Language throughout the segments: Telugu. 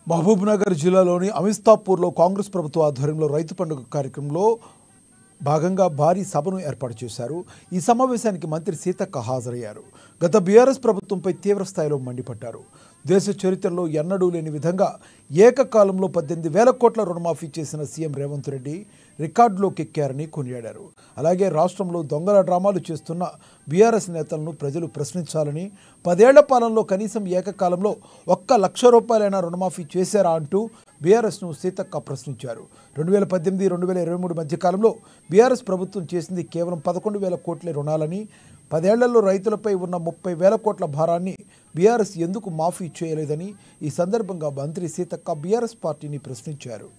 మహబూబ్నగర్ జిల్లాలోని అమిస్తాపూర్లో కాంగ్రెస్ ప్రభుత్వ ఆధ్వర్యంలో రైతు పండుగ కార్యక్రమంలో భాగంగా భారీ సభను ఏర్పాటు చేశారు ఈ సమావేశానికి మంత్రి సీతక్క హాజరయ్యారు గత బీఆర్ఎస్ ప్రభుత్వంపై తీవ్ర స్థాయిలో మండిపడ్డారు దేశ చరిత్రలో ఎన్నడూ లేని విధంగా ఏకకాలంలో పద్దెనిమిది వేల కోట్ల రుణమాఫీ చేసిన సీఎం రేవంత్ రెడ్డి రికార్డులోకి ఎక్కారని కొనియాడారు అలాగే రాష్ట్రంలో దొంగల డ్రామాలు చేస్తున్న బీఆర్ఎస్ నేతలను ప్రజలు ప్రశ్నించాలని పదేళ్ల పాలనలో కనీసం ఏకకాలంలో ఒక్క లక్ష రూపాయలైనా రుణమాఫీ చేశారా అంటూ బీఆర్ఎస్ను సీతక్క ప్రశ్నించారు రెండు వేల పద్దెనిమిది రెండు వేల ఇరవై మూడు మధ్య కాలంలో బీఆర్ఎస్ ప్రభుత్వం చేసింది కేవలం పదకొండు వేల కోట్ల రుణాలని పదేళ్లలో రైతులపై ఉన్న ముప్పై వేల కోట్ల భారాన్ని బీఆర్ఎస్ ఎందుకు మాఫీ చేయలేదని ఈ సందర్భంగా మంత్రి సీతక్క బీఆర్ఎస్ పార్టీని ప్రశ్నించారు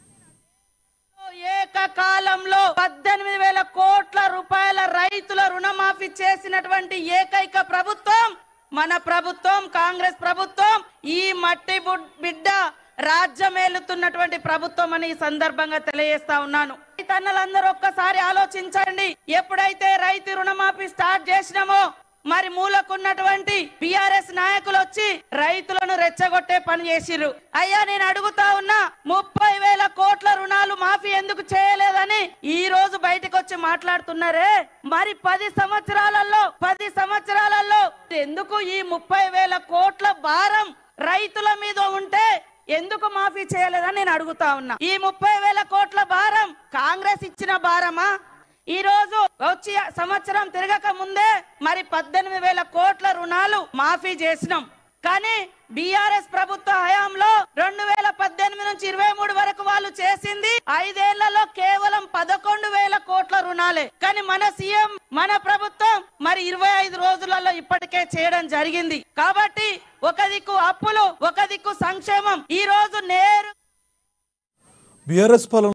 ఏకకాలంలో పద్దెనిమిది వేల కోట్ల రూపాయల రైతుల రుణమాఫీ చేసినటువంటి ఏకైక ప్రభుత్వం మన ప్రభుత్వం కాంగ్రెస్ ప్రభుత్వం ఈ మట్టి బుడ్- బిడ్డ రాజ్యమేలుతున్నటువంటి ప్రభుత్వం అని ఈ సందర్భంగా తెలియజేస్తా ఉన్నాను రైతన్నలందరూ ఒక్కసారి ఆలోచించండి ఎప్పుడైతే రైతు రుణమాఫీ స్టార్ట్ చేసినామో మరి మూలకున్నటువంటి బిఆర్ఎస్ నాయకులు వచ్చి రైతులను రెచ్చగొట్టే పని చేసిర్రు అయ్యా నేను అడుగుతా ఉన్నా ముప్పై వేల కోట్ల రుణాలు మాఫీ ఎందుకు చేయలేదని ఈ రోజు బయటకు వచ్చి మాట్లాడుతున్నారే మరి పది సంవత్సరాలలో పది సంవత్సరాలలో ఎందుకు ఈ ముప్పై వేల కోట్ల భారం రైతుల మీద ఉంటే ఎందుకు మాఫీ చేయలేదని నేను అడుగుతా ఉన్నా ఈ ముప్పై వేల కోట్ల భారం కాంగ్రెస్ ఇచ్చిన భారమా ఈ రోజు వచ్చి సంవత్సరం తిరగక ముందే మరి పద్దెనిమిది వేల కోట్ల రుణాలు మాఫీ చేసినాం కానీ బీఆర్ఎస్ ప్రభుత్వ హయాంలో రెండు వేల పద్దెనిమిది నుంచి ఇరవై మూడు వరకు వాళ్ళు చేసింది ఐదేళ్లలో కేవలం పదకొండు వేల కోట్ల రుణాలే కానీ మన సీఎం మన ప్రభుత్వం మరి ఇరవై ఐదు రోజులలో ఇప్పటికే చేయడం జరిగింది కాబట్టి ఒక దిక్కు అప్పులు ఒక దిక్కు సంక్షేమం ఈ రోజు నేరు బీఆర్ఎస్ పాలన